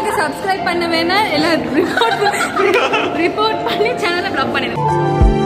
சேனலுக்கு சப்ஸ்கிரைப் பண்ண வேணா எல்லாம் ரிப்போர்ட் ரிப்போர்ட் பண்ணி சேனலை பிளாக் பண்ணிடுங்க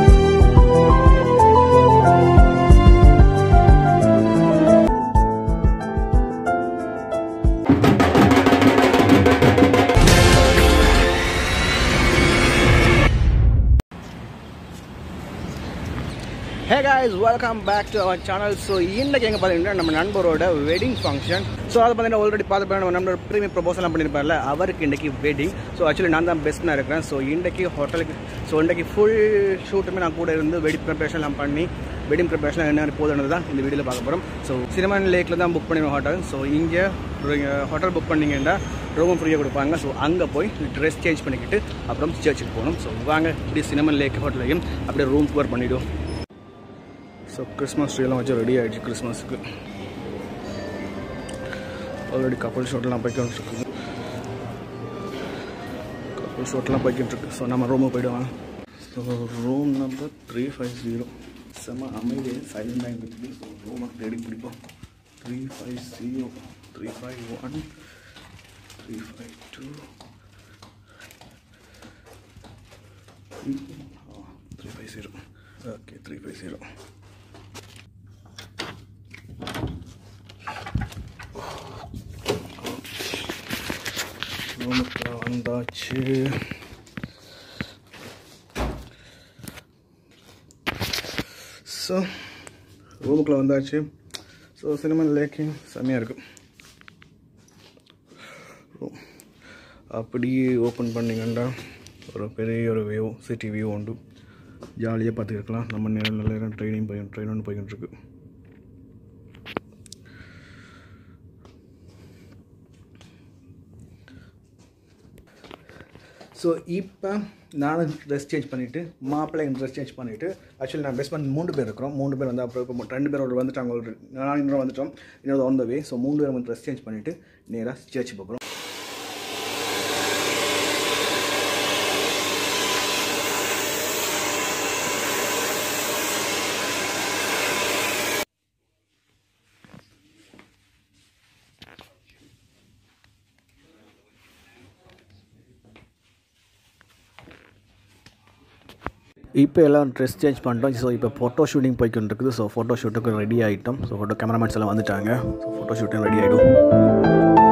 hey guys welcome back to our channel so இன்றைக்கி எங்கே பார்த்தீங்கன்னா நம்ம நண்பரோட வெட்டிங் ஃபங்க்ஷன் ஸோ அதை பார்த்தீங்கன்னா ஆல்ரெடி பார்த்து நம்ம நண்பர் ப்ரீமியம் ப்ரொபோசலாம் பண்ணியிருப்பார்ல அவருக்கு இன்றைக்கி வெட்டிங் ஸோ ஆக்சுவலி நான் தான் பெஸ்ட்டாக இருக்கிறேன் ஸோ இன்றைக்கி ஹோட்டலுக்கு ஸோ இன்றைக்கி ஃபுல் ஷூட்டுமே நான் கூட இருந்து வெட்டிங் ப்ரிப்பரேஷன்லாம் பண்ணி வெட்டிங் ப்ரிப்பரேஷன் என்ன போதுன்னு தான் இந்த வீடியோவில் பார்க்க போகிறோம் ஸோ சினிமான் லேக்கில் தான் புக் பண்ணிடுவோம் ஹோட்டல் ஸோ இங்கே ஹோட்டல் புக் பண்ணிங்கன்னா ரூமும் ஃப்ரீயாக கொடுப்பாங்க ஸோ அங்கே போய் ட்ரெஸ் சேஞ்ச் பண்ணிக்கிட்டு அப்புறம் சர்ச்சுக்கு போகணும் ஸோ வாங்க இப்படி சினிமன் லேக் ஹோட்டலையும் அப்படியே ரூம் கவர் பண்ணிவிடுவோம் ஸோ கிறிஸ்மஸ் ட்ரீலாம் வச்சு ரெடி ஆகிடுச்சு கிறிஸ்மஸுக்கு ஆல்ரெடி கப்பல் ஷோட்லாம் போய்க்கிட்டு இருக்கு கப்பல் ஷோட்லாம் போய்கிட்டு இருக்கு ஸோ நம்ம ரூமுக்கு போயிடுவாங்க so room number three five zero செம்ம அமைதி சைலண்டாக இருந்துச்சு ஸோ ரூமை தேடி பிடிப்போம் three five zero three five one three five two three five zero okay three five zero ரூமுக்கு வந்தாச்சு ஸோ ரூமுக்குள்ளே வந்தாச்சு ஸோ சினிமா லேக்கிங் செம்மையாக இருக்கும் ரூம் அப்படியே ஓப்பன் பண்ணிங்கன்னா ஒரு பெரிய ஒரு வியூ சிட்டி வியூ உண்டு ஜாலியாக பார்த்துக்கலாம் நம்ம நேரம் நல்ல நேரம் ட்ரெயினிங் போய் ட்ரெயின் ஒன்று போய்கிட்டு இருக்கு ஸோ இப்போ நானும் ட்ரெஸ் சேஞ்ச் பண்ணிவிட்டு மாப்பிள்ளை ட்ரெஸ் சேஞ்ச் பண்ணிவிட்டு ஆக்சுவலி நான் பெஸ்ட் பண்ணி மூணு பேர் இருக்கிறோம் மூணு பேர் வந்து அப்புறம் இப்போ ரெண்டு பேர் ஒரு வந்துட்டாங்க ஒரு நான் இன்னொரு வந்துட்டோம் இன்னொரு ஆன் த வே ஸோ மூணு பேர் வந்து ட்ரெஸ் சேஞ்ச் பண்ணிவிட்டு நேராக சர்ச் போகிறோம் இப்போ எல்லாம் ட்ரெஸ் சேஞ்ச் பண்ணிட்டோம் ஸோ இப்போ ஃபோட்டோ ஷூட்டிங் போய்க்கிட்டு இருக்குது ஸோ ஃபோட்டோ ஷூட்டுக்கு ரெடி ஆகிட்டோம் ஸோ ஃபோட்டோ கேமராமேன்ஸ் எல்லாம் வந்துட்டாங்க ஸோ ஃபோட்டோ ஷூட்டிங் ரெடி ஆகிடும்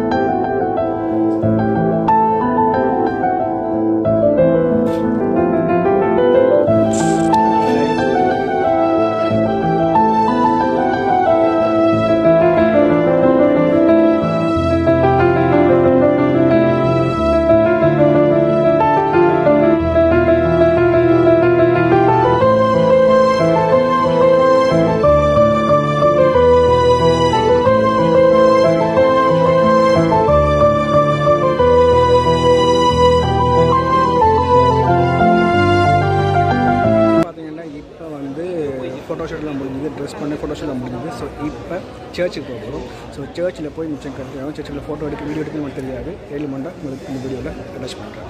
பார்த்தீங்கன்னா இப்போ வந்து ஃபோட்டோ ஷூட்லாம் முடிஞ்சது ட்ரெஸ் பண்ணி ஃபோட்டோ ஷூட்லாம் முடிஞ்சது ஸோ இப்போ சர்ச்சுக்கு போக போகிறோம் ஸோ சர்ச்சில் போய் மிச்சம் கட்டுறோம் சர்ச்சில் ஃபோட்டோ எடுக்க வீடியோ எடுக்க நமக்கு தெரியாது ஏழு மண்டா உங்களுக்கு இந்த வீடியோவில் அட்டாச் பண்ணுறேன்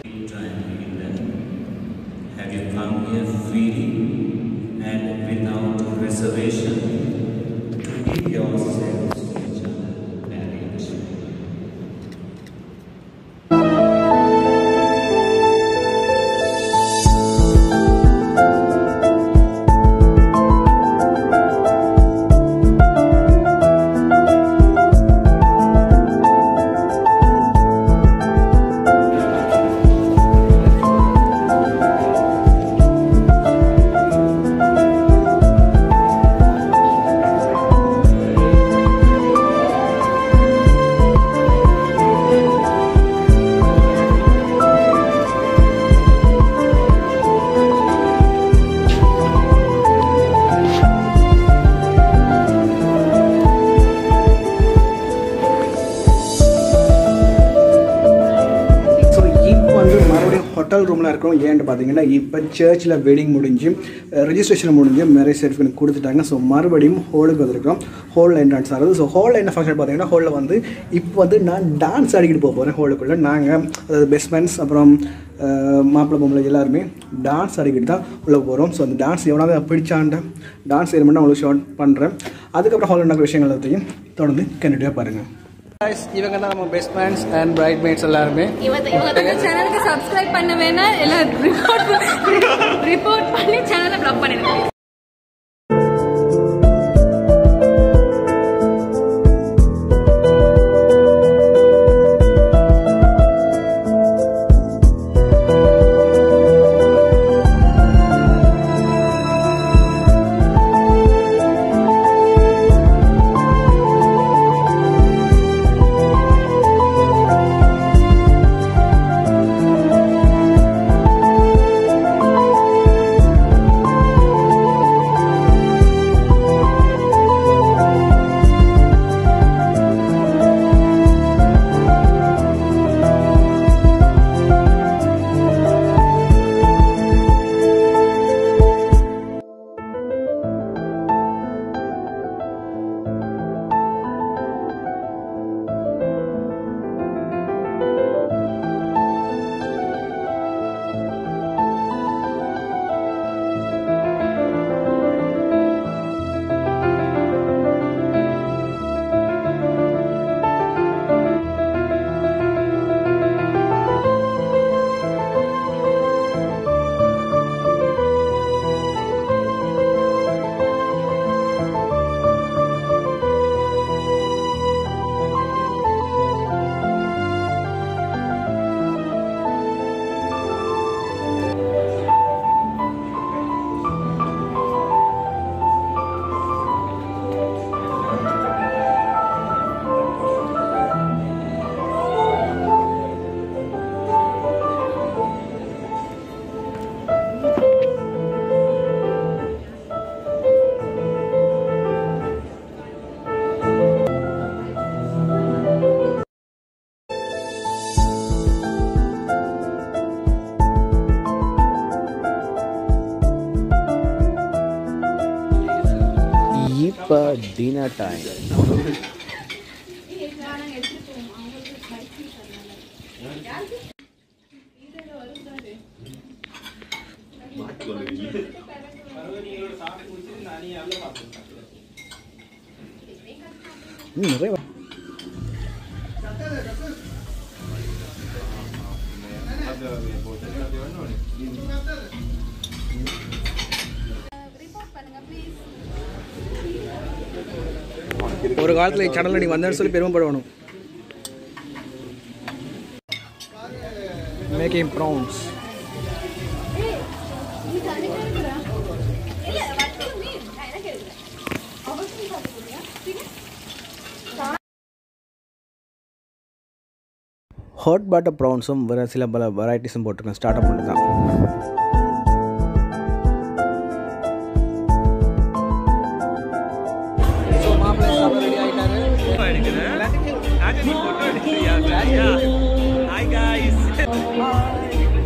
Have you come here freely and without reservation to give yourselves to each other marriage? So இப்போ வந்து மறுபடியும் ஹோட்டல் ரூமில் இருக்கிறோம் ஏன்னு பார்த்தீங்கன்னா இப்போ சர்ச்சில் வெட்டிங் முடிஞ்சு ரெஜிஸ்ட்ரேஷன் முடிஞ்சு மேரேஜ் சர்டிஃபிகேட் கொடுத்துட்டாங்க ஸோ மறுபடியும் ஹோலுக்கு வந்திருக்கோம் ஹோலில் என்ட்ரன்ஸ் ஆகுது ஸோ ஹோலில் என்ன ஃபங்க்ஷன் பார்த்தீங்கன்னா ஹோலில் வந்து இப்போ வந்து நான் டான்ஸ் ஆடிக்கிட்டு போக போகிறேன் ஹோலுக்குள்ளே நாங்கள் அதாவது பெஸ்ட் ஃப்ரெண்ட்ஸ் அப்புறம் அஹ், மாப்பிள்ளை பொம்பளை எல்லாருமே டான்ஸ் ஆடிக்கிட்டு தான் உள்ளே போகிறோம் ஸோ அந்த டான்ஸ் எவனாவது பிடிச்சாண்ட டான்ஸ் எலிமெண்ட் உங்களுக்கு ஷார்ட் பண்ணுறேன் அதுக்கப்புறம் ஹாலில் நடக்கிற விஷயங்கள் எல்லாத்தையும் தொடர்ந்து கண்டிப்பாக பாருங்கள் guys இவங்க தான் நம்ம best mans and bridesmaids எல்லாருமே இவங்க இவங்க சேனலுக்கு சப்ஸ்கிரைப் பண்ண வேணா எல்லாம் ரிப்போர்ட் ரிப்போர்ட் பண்ணி சேனலை பிளாக் பண்ணிடுங்க இப்போ டின்னர் டைம் நிறைய ஒரு காலத்தில் சேனலில் நீ வந்தேன்னு சொல்லி பெருமைப்படணும் மேக்கிங் ப்ரௌன்ஸ் ஹாட் பாட்டர் ப்ரௌன்ஸும் வேறு சில பல வெரைட்டிஸும் போட்டிருக்கேன் ஸ்டார்ட் அப் பண்ணி தான் Hi guys.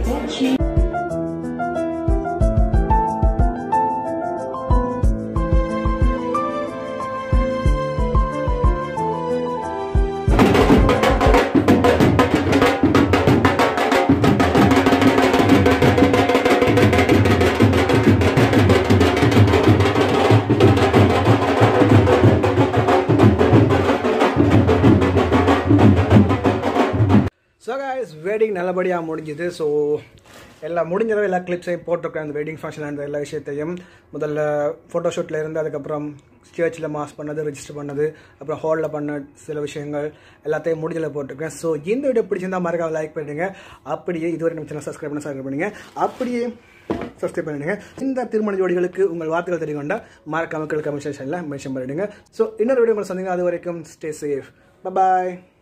So guys wedding நல்லபடியாக முடிஞ்சுது ஸோ எல்லாம் முடிஞ்சதோ எல்லா கிளிப்ஸையும் போட்டிருக்கேன் அந்த வெட்டிங் ஃபங்க்ஷன் அந்த எல்லா விஷயத்தையும் முதல்ல ஃபோட்டோஷூட்டில் இருந்து அதுக்கப்புறம் சர்ச்சில் மாஸ் பண்ணது ரிஜிஸ்டர் பண்ணது அப்புறம் ஹாலில் பண்ண சில விஷயங்கள் எல்லாத்தையும் முடிஞ்சதில் போட்டிருக்கேன் ஸோ இந்த வீடியோ பிடிச்சிருந்தா மறக்காம லைக் பண்ணுங்க அப்படியே இதுவரை நம்ம சேனல் சப்ஸ்கிரைப் பண்ண சப்ஸ்கிரைப் பண்ணுங்க அப்படியே சப்ஸ்கிரைப் பண்ணிடுங்க இந்த திருமண ஜோடிகளுக்கு உங்கள் வார்த்தைகள் தெரியுங்கொண்டா மறக்காம கமெண்ட் செக்ஷனில் மென்ஷன் பண்ணிடுங்க ஸோ இன்னொரு வீடியோ உங்களை சந்திங்க அது வரைக்கும் ஸ்டே சேஃப் பாய்